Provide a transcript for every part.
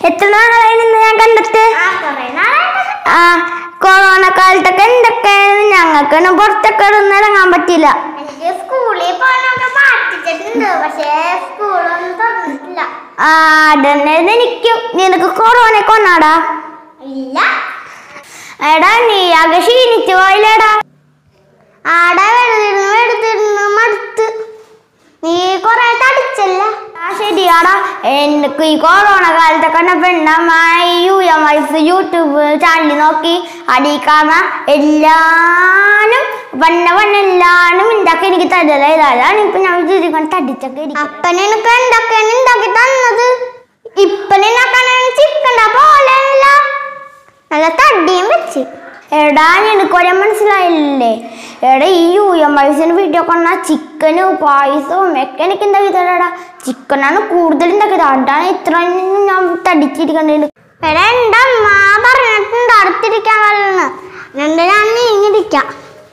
എത്ര നാളായി നിന്ന് ഞാൻ കണ്ടിട്ട് ആ കൊറേ നാളായിട്ട് ആ കൊറോണ കാലത്തൊക്കെ എന്തൊക്കെയാണ് ഞങ്ങൾക്കൊന്നും പുറത്തൊക്കെ ഒന്നും ഇറങ്ങാൻ പറ്റില്ല എനിക്ക് സ്കൂളിൽ പോകാനൊക്കെ പാറ്റിച്ചിട്ടുണ്ട് പക്ഷേ സ്കൂളൊന്നും തുറന്നിട്ടില്ല ആ അതന്നെ എനിക്കും നിനക്ക് കൊറോണ കൊന്നാടാ ഇല്ല എടാ നീ ആകെ ക്ഷീണിച്ചു പോയില്ലേടാ ആടെ വെടുതിരുന്ന് വെടുതിരുന്ന് മടുത്ത് നീ കൊറേ തടിച്ചല്ല ആ ശരിയാടാ എനിക്ക് ഈ കൊറോണ കാലത്തൊക്കെ എന്നെ പെണ്ണമ്മായി U M wife YouTube channel നോക്കി അതിൽ കാണാൻ എല്ലാനും വണ്ണ വണ്ണ എല്ലാനും ഉണ്ടാക്കി എനിക്ക് തരല ഇതാണ് ഇപ്പൊ ഞാൻ വിചാരിക്കണം തടിച്ചൊക്കെ ഇരിക്കും അപ്പൻ എനിക്ക് എന്തൊക്കെയാണ് ഉണ്ടാക്കി തന്നത് ഇപ്പനുണ്ടാക്കാൻ ചിക്കണ്ട പോലെയല്ല നല്ല തടിയും വെച്ച് എടാ എനിക്കൊരെ മനസ്സിലായില്ലേ എടാ ഈ യു എം വൈഫിന് വീഡിയോ കൊണ്ടാ ചിക്കനും പായസവും ഒക്കെ എനിക്ക് ഉണ്ടാക്കി തരാടാ ചിക്കനാണ് കൂടുതൽ ഉണ്ടാക്കിയത് അതാണ് ഇത്ര ഞാൻ തടിച്ചിരിക്കണ്ടത് എടാ എന്റെ അമ്മ പറഞ്ഞിട്ടുണ്ട് അടുത്തിരിക്കാൻ പറയുന്നത് രണ്ട് ഞാൻ നീങ്ങിരിക്കാം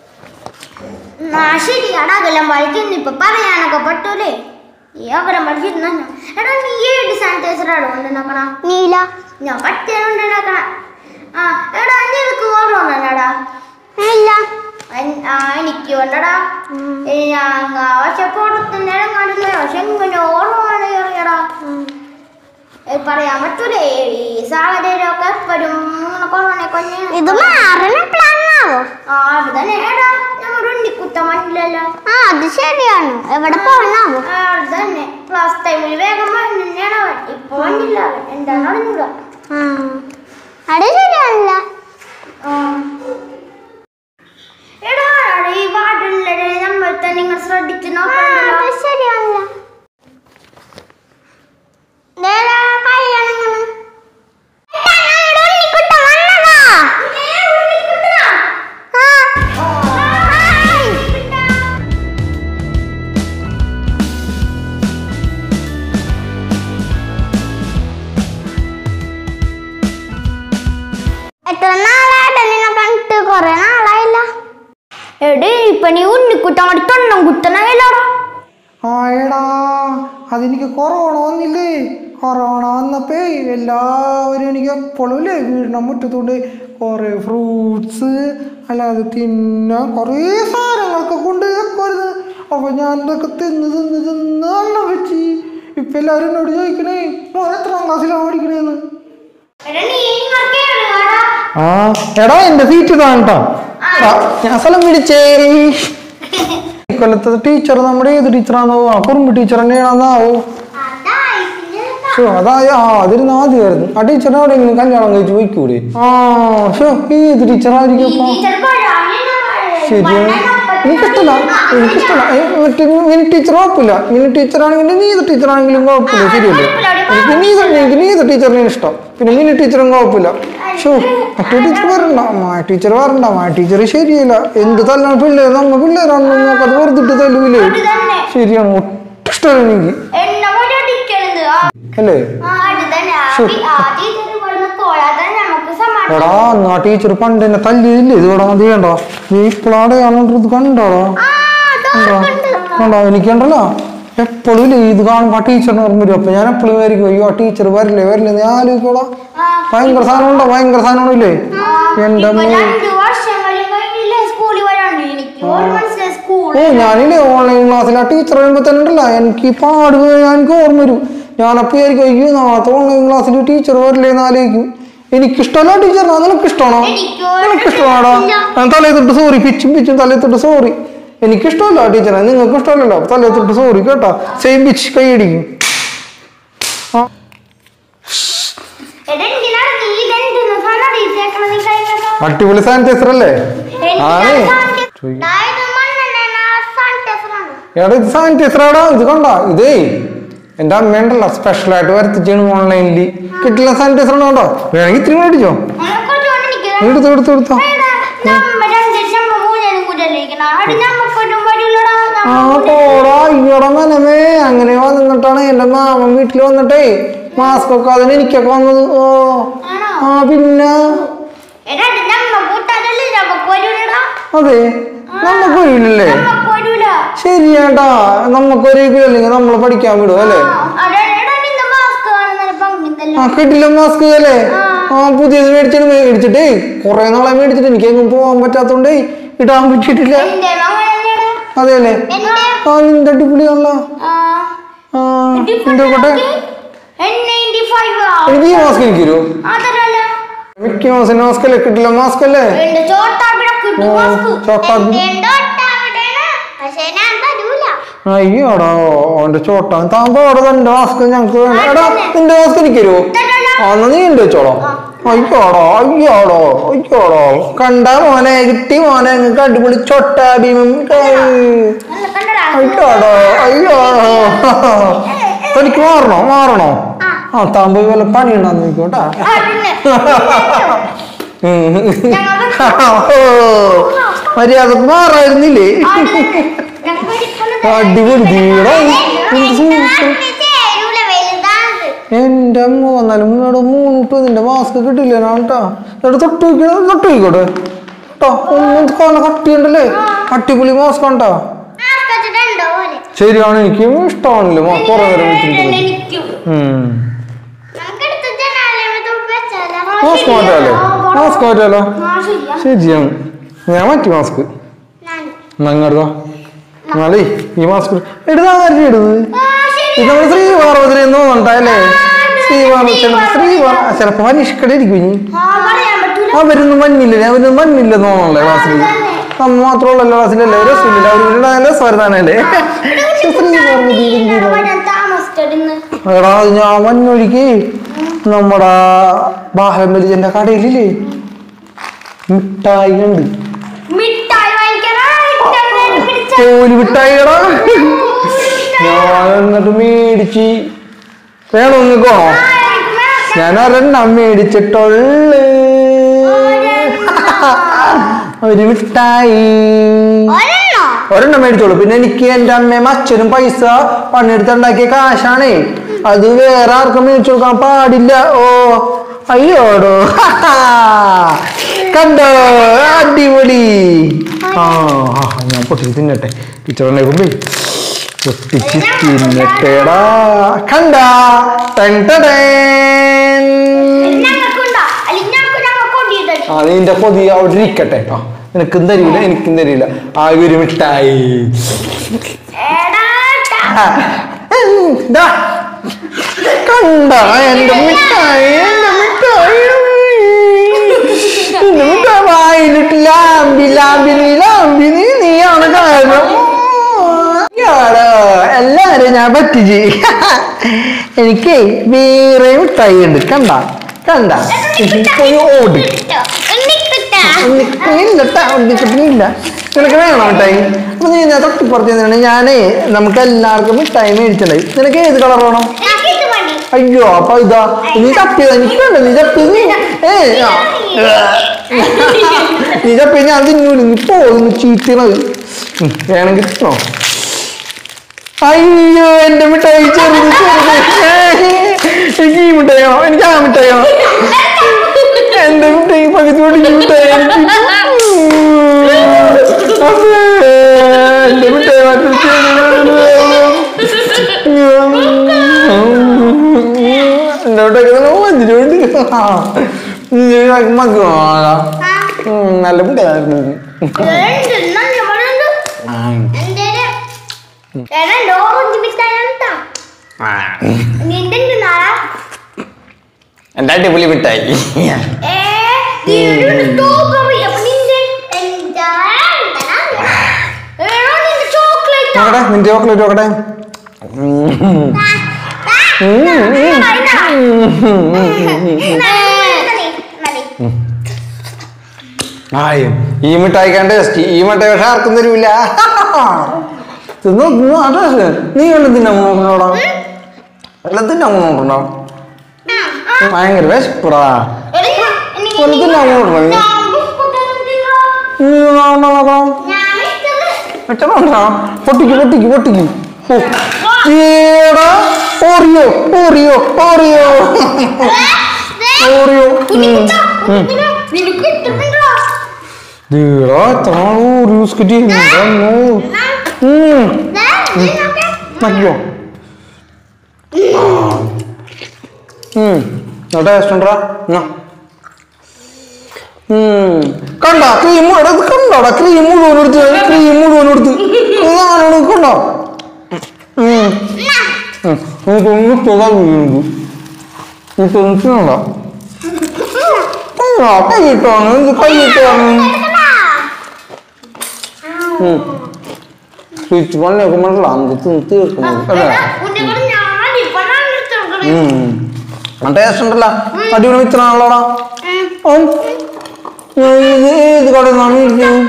ആ ശരിയാടാ അകലം വലിക്കുന്നു ഇപ്പൊ പറയാനൊക്കെ പറ്റൂലേ ഈ അകലം വലിച്ചിരുന്ന എടാ നീ ഏത് സാനിറ്റൈസറാണോ കൊണ്ടുണ്ടാക്കണ നീല ഞാൻ പറ്റിയാണ് കൊണ്ടുണ്ടാക്കണ ആ എടാ നിനക്ക് ഓർമ്മടാ ഇല്ല ആ എനിക്ക് വേണ്ടടാ ഞാൻ പക്ഷെ പുറത്തിന്റെ ഇറങ്ങാണ്ടില്ല പക്ഷെ ഇങ്ങനെ ഓർമ്മ എറിയടാ പറയാൻ പറ്റൂലേ ഈ സാഹചര്യമൊക്കെ എപ്പോഴും കൊറോണ കൊഞ്ഞ ഇത് മാറണ പ്ലാനാവോ ആ അത് തന്നെ എടാ നമ്മുടെ ഉണ്ണിക്കുത്ത മണ്ണിലല്ലോ ആ അത് ശരിയാണ് എവിടെ പോകണാവോ ആ, അത് തന്നെ ക്ലാസ് ടൈമിൽ വേഗം മണ്ണിനാണ് അവൻ ഇപ്പൊ മണ്ണില്ല അവൻ എന്താണ് അറിഞ്ഞൂടാ ആ അത് ശരിയാണല്ല എടാ എടാ, ഈ വാർഡിലെ നമ്മൾ തന്നെ നിങ്ങൾ ശ്രദ്ധിച്ചു അത് നോക്കണല്ലോ ശരിയാണല്ല നേരെ കല്യാണങ്ങൾ എത്ര നാളായിട്ട് നിന്നെ കണ്ടിട്ട് കൊറേ നാളായില്ല എടേ ഇപ്പൊ നീ ഉണ്ണിക്കുട്ട അങ്ങോട്ട് തൊണ്ണം കുത്തണല്ലോടാ ആയടാ അതെനിക്ക് കൊറോണ വന്നില്ലേ കൊറോണ വന്നപ്പേ എല്ലാവരും എനിക്ക് എപ്പോഴും ഇല്ലേ വീടിൻ്റെ മുറ്റത്തോണ്ട് കുറേ ഫ്രൂട്ട്സ് അല്ലാതെ തിന്നാൻ കുറേ സാധനങ്ങളൊക്കെ കൊണ്ട് വെക്കരുത് അപ്പൊ ഞാൻ ഇതൊക്കെ തിന്ന് തിന്ന് തിന്ന് എണ്ണം വെച്ച് ഇപ്പൊ എല്ലാവരും എന്നോട് ചോദിക്കണേ മോൻ എത്രാം ക്ലാസ്സിലാണ് പഠിക്കണേന്ന് എടാ നീ ഇങ്ങോട്ട് കേറുവാടാ. ആ എടാ എന്റെ സീറ്റ് കാണട്ടോ ഞാൻ സ്ഥലം പിടിച്ചേ ഇക്കൊല്ലത്തെ ടീച്ചർ നമ്മുടെ ഏത് ടീച്ചറാണോ ആ കുറുമ്പ് ടീച്ചർ തന്നെയാണെന്നാവോ ഷോ അതായ ആ അതിരുന്ന് ആദ്യമായിരുന്നു ആ ടീച്ചറിനെ എവിടെയെങ്കിലും കല്യാണം കഴിച്ച് പോയിക്കൂടെ ആ ഷോ ഏത് ടീച്ചറായിരിക്കും അപ്പൊ ടീച്ചർ പഴാണെന്നാ പറയുന്നത്. ശരിയാണ് എനിക്കിഷ്ടമല്ല എനിക്കിഷ്ടമല്ല ഏ, മറ്റേ മിനി ടീച്ചർ കുഴപ്പമില്ല മിനി ടീച്ചറാണെങ്കിലും നീ ഏത് ടീച്ചറാണെങ്കിലും കുഴപ്പമില്ല ശരിയല്ലേ എനിക്ക് നീ എനിക്ക് നീ ഏത് ടീച്ചറിനെ ഇഷ്ടം പിന്നെ മിനി ടീച്ചറും കുഴപ്പമില്ല ഷോ മറ്റേ ടീച്ചർ വരണ്ട മാ ടീച്ചർ വരണ്ട മാ ടീച്ചർ ശരിയല്ല എന്ത് തല്ലാണ് പിള്ളേർ നമ്മ പിള്ളേരാണെന്ന് നോക്കാതെ വെറുതിട്ട് തല്ലുവില്ലേ ശരിയാണ് ഒട്ടും ഇഷ്ടമല്ല എനിക്ക് എന്നെ പോലെ അടിക്കണത്. ആ, അല്ലേ ആ, അത് തന്നെ. ആ ശോ. ടീ- ആ ടീച്ചർ ഇവിടുന്ന് പോയാൽ നമുക്ക് സമാധാനം. എടാ എന്നാ ടീച്ചർ പണ്ട് എന്നെ തല്ലിയില്ലേ ഇത് ഇവിടെ മതി വേണ്ട നീ ഇപ്പോഴാണ് ഇത് കണ്ടോടാ കണ്ടോ കണ്ടോ എനിക്കുണ്ടല്ലോ എപ്പോഴും ഇല്ലേ ഇത് കാണുമ്പോ ആ ടീച്ചറിന് ഓർമ്മ വരും അപ്പൊ ഞാൻ എപ്പോഴും വിചാരിക്കും അയ്യോ ആ ടീച്ചർ വരില്ലേ വരില്ലേ ഞാൻ ആലോചിക്കോളാം ഭയങ്കര സാധനം ഉണ്ടോ ഭയങ്കര സാധനമാണില്ലേ എന്റെ ഇപ്പൊ അമ്മേ രണ്ട് വർഷങ്ങളിൽ കഴിഞ്ഞില്ലേ സ്കൂളിൽ വരാണ്ട് എനിക്ക് ഒരു മനസ്സിലായി സ്കൂൾ ഓ ഞാനില്ലേ ഓൺലൈൻ ക്ലാസ്സിൽ ആ ടീച്ചർ വരുമ്പോ തന്നെ ഉണ്ടല്ലോ എനിക്ക് ഈ പാട് പോയാൽ എനിക്ക് ഓർമ്മ വരും ഞാനപ്പോ വിചാരിക്കും അയ്യോ നാളത്തെ ഓൺലൈൻ ക്ലാസ്സിൽ ടീച്ചർ വരില്ലേ എന്ന് ആലോചിക്കും എനിക്കിഷ്ടമല്ല ടീച്ചർ നിനക്ക് ഇഷ്ടമാണോ എനിക്ക് നിനക്ക് ഇഷ്ടമാണോ ഞാൻ തലേ തൊട്ട് സോറി പിച്ചും പിച്ചും തലേ തൊട്ട് സോറി എനിക്കിഷ്ടമല്ല ടീച്ചറെ നിങ്ങൾക്ക് ഇഷ്ടമല്ലല്ലോ തലേ തൊട്ട് സോറി കേട്ടോ സെയിം പിച്ച് കൈയടിക്കും ആ എടാ എന്തിനാണ് നീ ഇതെന്തിനു സാധനം ടീച്ചേക്കണത് നീ കഴിക്കട്ടോ അടിപൊളി സാനിറ്റൈസർ അല്ലേ ആണേ എടാ ഇത് സാനിറ്റൈസർ ആടാ ഇത് കണ്ട ഇതേ എന്റെ അമ്മയുണ്ടല്ലോ സ്പെഷ്യലായിട്ട് വരുത്തിച്ചാണ് ഓൺലൈനിൽ കിട്ടില്ല സാനിറ്റൈസർ കണ്ടോ വേണമെങ്കിൽ ഇത്തിരി മേടിച്ചോ എടുത്തോ എടുത്തോ എടുത്തോ ആ പോടാ ഇയ്യോടെ മനമേ അങ്ങനെ വന്നിട്ടാണ് എന്റെ മാമൻ വീട്ടിൽ വന്നിട്ടേ മാസ്ക് ഒക്കെ അതിന് എനിക്കൊക്കെ വന്നത് ഓ ആ പിന്നെ അതെ നമുക്ക് ഒരില്ലേ ശരിയാട്ടാ നമുക്ക് ഒരു അല്ലെങ്കിൽ നമ്മൾ പഠിക്കാൻ വിടും അല്ലേ ആ കിട്ടില്ല മാസ്ക് അല്ലേ ആ പുതിയത് മേടിച്ചിട്ട് മേടിച്ചിട്ടേ കുറെ നാളെ മേടിച്ചിട്ട് എനിക്ക് എങ്ങും പോകാൻ പറ്റാത്തോണ്ടേ ഇടാൻ പറ്റിയിട്ടില്ല എന്റെ മകൻ തന്നെയാടാ. അതെ അല്ലേ എന്റെ ആ നിന്റെ അടിപൊളിയാണല്ലോ ആ. ആ എന്റെ കോട്ടെ N95 ആ. എനിക്ക് ഈ മാസ്ക് എനിക്ക് തരുമോ അതല്ലല്ലോ. മിക്കി മാസിന്റെ മാസ്ക് അല്ലേ കിട്ടില്ല മാസ്ക് അല്ലേ എന്റെ ചോട്ടാപ്പിടെ കിട്ടു ഓ, മാസ്ക്. ചോട്ടാ എന്റെ ഒട്ടാവിടെയാണ് പക്ഷെ ഞാൻ തരൂല അയ്യോടാ ഓന്റെ ചോട്ടാൻ താൻ പോടെ തന്റെ മാസ്ക് ഞങ്ങക്ക് വേണ്ട എടാ നിന്റെ മാസ്ക് എനിക്ക് തരുമോ ആ എന്നാ നീ ഉണ്ട് വെച്ചോളോ അയ്യോടോ അയ്യോടോ അയ്യോടോ കണ്ട മോനെ കിട്ടി മോനെ നിങ്ങൾക്ക് അടിപൊളി ചൊട്ടാ ഭീമം നല്ല കണ്ടടാ. അയ്യോടോ അയ്യോടോ തനിക്ക് മാറണോ മാറണോ ആ താൻ പോയി വല്ല പണി ഉണ്ടാന്ന് നോക്കോട്ടാ ആ, പിന്നെ. ഞങ്ങൾക്ക് മര്യാദ മാറായിരുന്നില്ലേ ഞങ്ങൾക്ക് ഒരിക്കലും അടിപൊളി തീടാ ചേരൂല വലുതാണത് എന്റെ അമ്മ വന്നാലും ഇവിടെ മൂന്നിട്ട് നിന്റെ മാസ്ക് കിട്ടില്ല കേട്ടാ ഇവിടെ തൊട്ട് വയ്ക്കണ തൊട്ട് വയ്ക്കോട്ടെ കേട്ടോ ഒന്നും കോല കട്ടിയുണ്ടല്ലേ അടിപൊളി മാസ്ക് ഉണ്ടോ ആസ്കച്ചിട്ടുണ്ടോ പോലെ ശരിയാണ് എനിക്ക് ഇഷ്ടമാണല്ലോ മാസ്ക് കുറെ നേരം വെച്ചിട്ടുണ്ട് എനിക്കും. നമുക്ക് എടുത്ത് ജനാലയമത്ത് വെച്ചാലോ മാസ്ക് മാറ്റാലോ മാസ്ക് മാറ്റാലോ ആ, ശരിയാ. ശരിയാണ് ഞാൻ മാറ്റി മാസ്ക് ഞാൻ നങ്ങടുതാ നാളെ ഈ മാസ്ക് എടുതാ നല്ല ഇടുന്നത് ആ, ശരി. ഇത് നമ്മൾ ശ്രീ പാർവതി എന്ന് തോന്നണ്ടല്ലേ ശ്രീ പാർവതി ശ്രീ ചിലപ്പോ മനുഷ്യക്കടെ ഇരിക്കും ഇനി ആ, പറയാൻ പറ്റൂല. അവരൊന്നും മഞ്ഞില്ല അവരൊന്നും മഞ്ഞില്ലെന്ന് തോന്നണല്ലേ ക്ലാസ്സിൽ നമ്മ മാത്രമുള്ളല്ലോ ക്ലാസ്സിൽ എല്ലാവരും രസമില്ല അവരുടെ സ്വരതാനല്ലേ ശ്രീ പാർവതി ഇവിടെ വരാൻ താമസിച്ചിടുന്ന്. എടാ അത് ഞാൻ മഞ്ഞൊഴുക്കി നമ്മുടെ ബാഹബലിജന്റെ കടയിലില്ലേ മിഠായി ഉണ്ട് മിഠായി വാങ്ങിക്കാനാ ഇട്ടവനെ പിടിച്ച കോലി മിഠായിടാ ഞാൻ എന്നിട്ട് മേടിച്ച് വേണോ നിങ്ങൾക്കോ ഞാൻ ഒരെണ്ണം മേടിച്ചിട്ടുള്ളു ഒരു മിഠായി ഒരെണ്ണോ ഒരെണ്ണം മേടിച്ചോളൂ പിന്നെ എനിക്ക് എന്റെ അമ്മയും അച്ഛനും പൈസ പണിയെടുത്തുണ്ടാക്കിയ കാശാണേ അത് വേറെ ആർക്കും മേടിച്ചു കൊടുക്കാൻ പാടില്ല ഓ അയ്യോടോ കണ്ടോ അടിപൊളി ആ ആ, ഞാൻ പൊട്ടിച്ച് തിന്നട്ടെ ടീച്ചറിനെ കൊണ്ടേ പൊട്ടിച്ച് തിന്നട്ടേടാ കണ്ട ടൻ ടടേൻ. ഞങ്ങൾക്കുണ്ടോ അല്ലെങ്കിൽ ഞങ്ങൾക്ക് ഞങ്ങൾ കൊണ്ടിട്ട് ആ നിന്റെ കൊതി അവിടെ ഇരിക്കട്ടെ ആ നിനക്കും തരില്ല എനിക്കും തരില്ല ആ ഒരു മിഠായി എടാ ട്ടാ. ആ, ഉം, ദാ. കണ്ട എന്റെ മിഠായി എന്റെ മിഠായി എന്റെ മിഠായി വായിലിട്ട് ലാമ്പി ലാമ്പി നീ ലാമ്പി നീ നീയാണ് കാരണം ഇയാള് എല്ലാരും ഞാൻ പറ്റിച്ച് എനിക്ക് വേറെ മിഠായി ഉണ്ട് കണ്ട കണ്ട പോയി ഓടി ഇല്ല നിനക്ക് വേണോ മിഠായി അപ്പൊ നീ ഞാൻ തൊട്ടിപ്പുറത്ത് നിന്നാണ് ഞാനേ നമുക്ക് എല്ലാവർക്കും മിഠായി മേടിച്ചിട്ടുണ്ടായി നിനക്ക് ഏത് കളർ വേണം ഇത് മതി അയ്യോ അപ്പൊ ഇതാ നീ തപ്പിയതാ എനിക്ക് വേണ്ട നീ തപ്പിയത് നീ ഏ ആ. നീ തപ്പിയ ഞാൻ തിന്നൂല നീ പോകുന്നു ചീറ്റണത് ഉം, വേണമെങ്കിൽ തിന്നോ അയ്യോ എന്റെ മിഠായി ചെറുത് ചെറുത് എനിക്ക് ഈ മിഠായോ എനിക്ക് ആ മിഠായോ എന്റെ മിഠായി പകുതി പൊടിഞ്ഞ മിഠായി എനിക്ക് അമ്മേ, എന്റെ മിഠായി മാറ്റി നല്ല മിഠായിരുന്നു രണ്ട് നല്ല മണമുണ്ട്. എടാ, എൻ്റെ ഓറഞ്ച് മിഠായിയാണ് ട്ടാ. നിന്റെ ഉണ്ട് നാളെ? എന്റെ അടിപൊളി മിഠായി ഏ, നിന്റെ ഉണ്ട് strawberry. അപ്പൊ നിന്റെ എന്താ എടാ, നിന്റെ chocolate ആ. നോക്കട്ടെ നിന്റെ ചോക്ലേറ്റ് നോക്കട്ടെ ആയി ഈ മിഠായി കണ്ട ടേസ്റ്റ് ഈ മിഠായി പക്ഷെ ആർക്കും തരൂല തിന്നു തിന്നു ആ ടേസ്റ്റ് നീ വല്ല തിന്നാൻ നോക്കണോടാ വല്ല തിന്നാൻ നോക്കണോ ഭയങ്കര വിശപ്പടാ എടാ, എനിക്ക് വല്ല തിന്നാൻ നോക്കണോ നീ? ഞാൻ biscuit ഒന്നും തിന്നോ? നീ നോക്കണോ നോക്കാം ഞാൻ ഇട്ടത്. എട്ടണോ പൊട്ടിക്ക് പൊട്ടിക്ക് പൊട്ടിക്ക് ഓ. ഏടാ ഓറിയോ ഓറിയോ ഓറിയോ ഓറിയോ ഉം. ഉം. നിനക്ക് കിട്ടുന്നുണ്ടോ? ദേടാ എത്ര ഓറിയോ ബിസ്ക്കറ്റ് മതിയോ ടേസ്റ്റ് ഉണ്ടോ കണ്ട ക്രീം കണ്ടോടാ ക്രീം മുഴുവൻ എടുത്ത് ക്രീം മുഴുവൻ എടുത്ത് നാലോട് കണ്ടോ ഉം. ഉം. എനിക്കൊന്നും സുഖം വീണു എനിക്കൊന്നും കൈയിട്ടാണ് ഇത് കൈയിട്ടാണ് സ്വിച്ച് പണിയൊക്കെ മനസ്സിലാവും നമുക്ക് തിന്ന് തീർക്കുന്നത് അല്ലേ ടേസ്റ്റ് ഉണ്ടല്ലോ അടിപൊളി മിച്ചനാണല്ലോടാ ഇത് ഏത് കടയിൽ നിന്നാണ് ഇരിക്കുന്നത്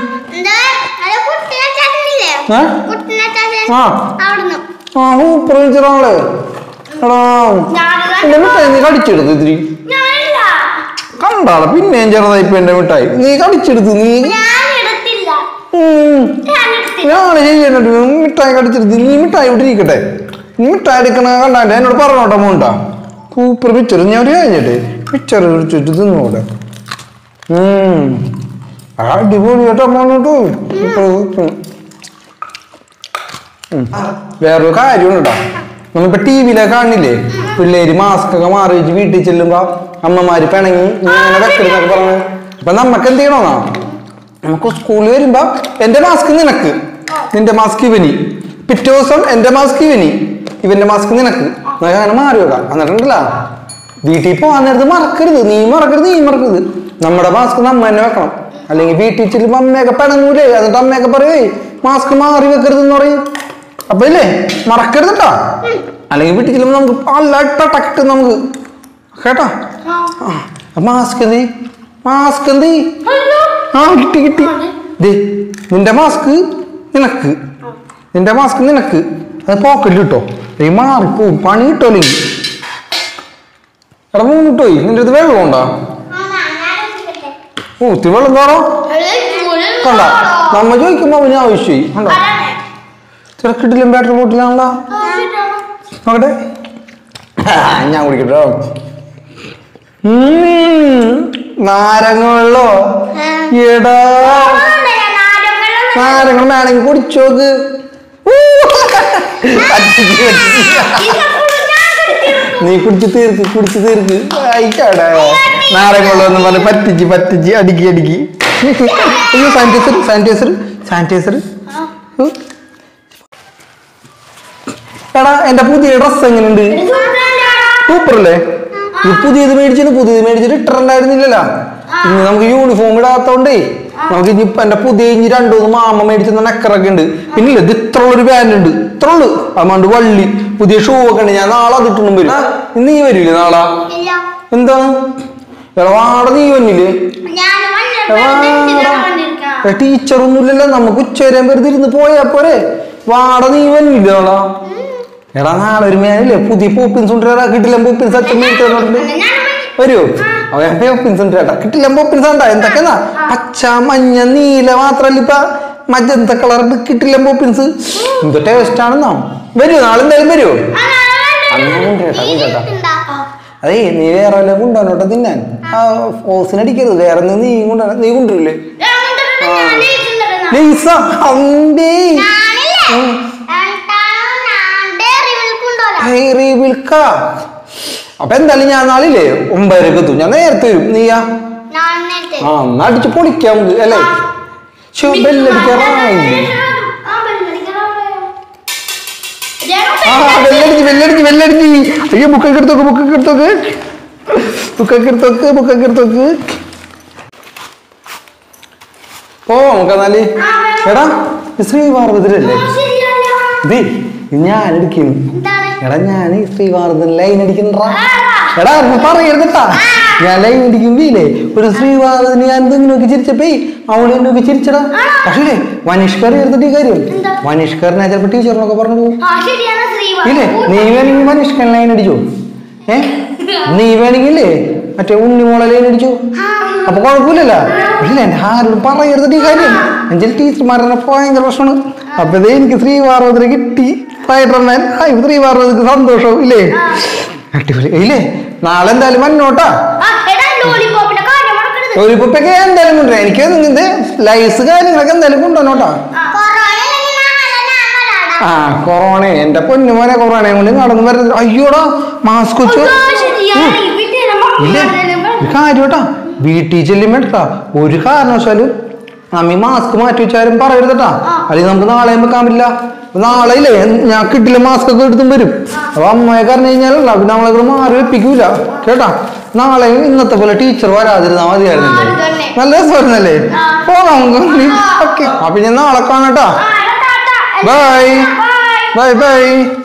ഏ? ആ അവിടുന്ന് ആ സൂപ്പർ മിച്ചറാണല്ലേ എടാ എന്റെ മിഠായി നീ കടിച്ചെടുത്ത് ഇത്തിരി കണ്ടാളെ പിന്നെയും ചെറുതായി ഇപ്പൊ എന്റെ മിഠായി നീ കടിച്ചെടുത്ത് നീ ഞാൻ എടുത്തില്ല ഉം. ഞാൻ എടുത്തില്ല ഞാൻ ചെയ്യണ്ടു മിഠായി കടിച്ചെടുത്ത് നീ മിഠായി ഇവിടെ ഇരിക്കട്ടെ നീ മിഠായി എടുക്കണ കണ്ടാണ്ട് എന്നോട് പറഞ്ഞോട്ടെ മോണ്ടാ സൂപ്പർ പിക്ചർ ഞാൻ ഒരു കഴിഞ്ഞിട്ട് പിക്ചർ പിടിച്ചിട്ട് തിന്നോട്ടെ ഉം. അടിപൊളി കേട്ടോ മോനോട്ടോ വേറൊരു കാര്യമുണ്ട് കേട്ടോ നമ്മളിപ്പോ ടി വിയിലൊക്കെ കാണില്ലേ പിള്ളേര് മാസ്ക് ഒക്കെ മാറി വെച്ച് വീട്ടിൽ ചെല്ലുമ്പോ അമ്മമാര് പിണങ്ങി നീ അങ്ങനെ വെക്കരുന്നൊക്കെ പറഞ്ഞു അപ്പൊ നമ്മക്ക് എന്ത് ചെയ്യണമെന്നാ നമുക്ക് സ്കൂളിൽ വരുമ്പോ എന്റെ മാസ്ക് നിനക്ക് നിന്റെ മാസ്ക് ഇവനി പിറ്റേ ദിവസം എന്റെ മാസ്ക് ഇവനി ഇവന്റെ മാസ്ക് നിനക്ക് നമുക്ക് അങ്ങനെ മാറി വെക്കാം എന്നിട്ടുണ്ടല്ല വീട്ടിൽ പോകാൻ നേരത്ത് മറക്കരുത് നീ മറക്കരുത് നീ മറക്കരുത് നമ്മുടെ മാസ്ക് നമ്മ തന്നെ വെക്കണം അല്ലെങ്കിൽ വീട്ടിൽ ചെല്ലുമ്പോ അമ്മയൊക്കെ പിണങ്ങൂലേ എന്നിട്ട് അമ്മയൊക്കെ പറയേ മാസ്ക് മാറി വെക്കരുത് എന്ന് പറയും അപ്പൊ ഇല്ലേ മറക്കരുത് കേട്ടാ അല്ലെങ്കിൽ വീട്ടിൽ ചെല്ലുമ്പോ നമുക്ക് പല ടക്കിട്ട് നമുക്ക് കേട്ടാ മാസ്ക് എന്തി മാസ്ക് എന്തി ആ കിട്ടി കിട്ടി ദേ നിന്റെ മാസ്ക് നിനക്ക് നിന്റെ മാസ്ക് നിനക്ക് അത് പോക്കറ്റിൽ കിട്ടോ ഈ മാറിപ്പോവും പണി കിട്ടുമല്ലെങ്കിൽ എടാ മൂന്ന് കിട്ടോയി നിന്റെ അടുത്ത് വെള്ളം ഉണ്ടോ ഓ ഇത്തിരി വെള്ളം താറോ കണ്ട നമ്മ ചോദിക്കുമ്പോ അവന് ആവശ്യമായി കണ്ടോ തിരക്കിട്ടില്ല ബാറ്ററി ബോട്ടിലാണല്ലോ നോക്കട്ടെ ഞാൻ കുടിക്കട്ടോ നാരങ്ങ എടാ നാരങ്ങ വേണമെങ്കിൽ കുടിച്ചോക്ക് പറ്റിച്ച് പറ്റിച്ച്. നീ കുടിച്ച് തീർക്ക് കുടിച്ച് തീർക്ക് ആയിക്കാടെ നാരങ്ങളുള്ളതെന്ന് പറഞ്ഞ് പറ്റിച്ച് പറ്റിച്ച് അടുക്കി അടുക്കി അയ്യോ സാനിറ്റൈസർ സാനിറ്റൈസർ സാനിറ്റൈസർ എടാ എന്റെ പുതിയ ഡ്രസ് എങ്ങനെയുണ്ട് സൂപ്പർ അല്ലേ ഇത് പുതിയത് മേടിച്ചിട്ട് പുതിയത് മേടിച്ചിട്ട് ഇട്ടിട്ടുണ്ടായിരുന്നില്ലല്ലോ ഇനി നമുക്ക് യൂണിഫോം ഇടാത്തോണ്ടേ നമുക്ക് ഇനി ഇപ്പൊ എന്റെ പുതിയ ഇനി രണ്ടു മൂന്ന് മാമ മേടിച്ച നെക്കറൊക്കെ ഉണ്ട് പിന്നെ ഇല്ല ഇത് ഇത്ര ഉള്ളൊരു പാന്റ് ഉണ്ട് ഇത്ര ഉള്ളു അതുകൊണ്ട് വള്ളി പുതിയ ഷൂ ഒക്കെ ഉണ്ട് ഞാൻ നാളെ അതിട്ടൊന്നും വരും ആ, ഇന്ന് നീ വരില്ലേ നാളെ എന്താണ് എടാ വാട നീ വന്നില്ലേ ടീച്ചറൊന്നുമില്ലല്ലോ നമുക്ക് ഉച്ചവരെ വെറുതെ ഇരുന്ന് പോയാ പോരെ വാട നീ വന്നില്ല നാളെ എടാ നാളെ ഒരു മേനില്ലേ പുതിയ പോപ്പിൻസ് ഉണ്ട് കിട്ടില്ല പോപ്പിൻസ് അച്ഛൻ മേടിച്ചു വരുമോ അവൻ പോപ്പിൻസ് ഉണ്ട് കേട്ടാ കിട്ടില്ല പോപ്പിൻസ് ഉണ്ടാ എന്തൊക്കെയാ പച്ച മഞ്ഞ നീല മാത്രല്ല ഇപ്പൊ മജന്ത കളർ കിട്ടില്ല പോപ്പിൻസ് എന്ത് ടേസ്റ്റ് ആണെന്നാ വരുമോ നാളെ എന്തായാലും വരുമോ അതേ നീ വേറെ വല്ല കൊണ്ടുവന്നോട്ടെ തിന്നാൻ ആ ഓസിനടിക്കരുത് വേറെ ഒന്നും നീ കൊണ്ടുവരാ നീ കൊണ്ടുവരില്ലേ ലേസ അമ്പേ ഡയറി വിൽക്ക അപ്പൊ എന്തായാലും ഞാൻ നാളില്ലേ ഒമ്പതരക്ക് എത്തും ഞാൻ നേരത്തെ വരും നീയാ ആ എന്നാ അടിച്ച് പൊളിക്കാം നമുക്ക് അല്ലേ ശോ, ബെല്ലടിക്കാറായില്ലേ ആ ബെല്ലടിച്ച് ബെല്ലടിച്ച് ബെല്ലടിച്ച് അയ്യോ ബുക്കൊക്കെ എടുത്തോക്ക് ബുക്കൊക്കെ എടുത്തോക്ക് ബുക്കൊക്കെ എടുത്തോക്ക് ബുക്കൊക്കെ എടുത്തോക്ക് ഓ നമുക്ക് എന്നാല് എടാ ഇത് ശ്രീപാർവതിരല്ലേ ഇത് ഞാൻ അടിക്കും എടാ ഞാൻ ശ്രീപാർവതി ലൈൻ അടിക്കണ്ടാ എടാ നീ പറയരുതട്ടാ ഞാൻ ലൈൻ അടിക്കുമ്പോയില്ലേ ഒരു ശ്രീപാർവതിന് ഞാൻ എന്തെങ്കിലും നോക്കി ചിരിച്ചപ്പേ അവള് എന്നെ നോക്കി ചിരിച്ചടാ പക്ഷേ മനീഷ്കർ എടുത്തിട്ട് ഈ കാര്യം മനീഷ്കറിനെ ചിലപ്പോ ടീച്ചറിനൊക്കെ പറഞ്ഞു പോകും ഇല്ലേ നീ വേണമെങ്കിൽ മനുഷ്യൻ ലൈൻ അടിച്ചോ ഏ നീ വേണമെങ്കിലേ മറ്റേ ഉണ്ണിമോളെ ലൈൻ അടിച്ചു അപ്പൊ കുഴപ്പമില്ലല്ലോ പക്ഷേ എന്റെ ആരോടും പറയരുത് ഈ കാര്യം എന്റെ ടീച്ചർമാരെ ഭയങ്കര പ്രശ്നമാണ് അപ്പൊ ഇതേ എനിക്ക് ശ്രീപാർവതിനെ കിട്ടി സ്പൈഡർമാൻ ഹായ് ശ്രീപാർവതിക്ക് സന്തോഷവും ഇല്ലേ അടിപൊളി ഇല്ലേ നാളെ എന്തായാലും വന്നോട്ടാ ലോലിപോപ്പിന്റെ കാര്യം മറക്കരുത് ഒരു കുപ്പൊക്കെ എന്തായാലും കൊണ്ടുവരാം എനിക്ക് ഇത് ലൈസ് കാര്യങ്ങളൊക്കെ എന്തായാലും കൊണ്ടുവന്നോട്ടാ കൊറോണ ഇല്ലെങ്കിൽ നാളെ ഞാൻ വരാടാ ആ കൊറോണ എന്റെ പൊന്നുമോനെ കൊറോണ കൊണ്ട് നടന്നു വരുന്നത് അയ്യോടാ മാസ്ക് വെച്ചു ഇല്ല ഒരു കാര്യം കേട്ടാ വീട്ടിൽ ചെല്ലുമ്പോ എടുക്കാ ഒരു കാരണവശാലും നമ്മി മാസ്ക് മാറ്റി വെച്ചാലും പറയരുതട്ടാ അല്ലെങ്കിൽ നമുക്ക് നാളെയും വെക്കാൻ പറ്റില്ല അപ്പൊ നാളെ ഇല്ലേ ഞാൻ കിട്ടില്ല മാസ്ക് ഒക്കെ എടുത്തും വരും അപ്പൊ അമ്മയെ പറഞ്ഞു കഴിഞ്ഞാലല്ല പിന്നെ നമ്മളെ കൂടെ മാറി വെപ്പിക്കൂല കേട്ടാ നാളെ ഇന്നത്തെ പോലെ ടീച്ചർ വരാതിരുന്നാ മതിയായിരുന്നില്ലേ നല്ല രസമായിരുന്നല്ലേ പോകാം നമുക്ക് ഓക്കെ അപ്പൊ ഞാൻ നാളെ കാണാട്ടാ ബൈ ബൈ ബൈ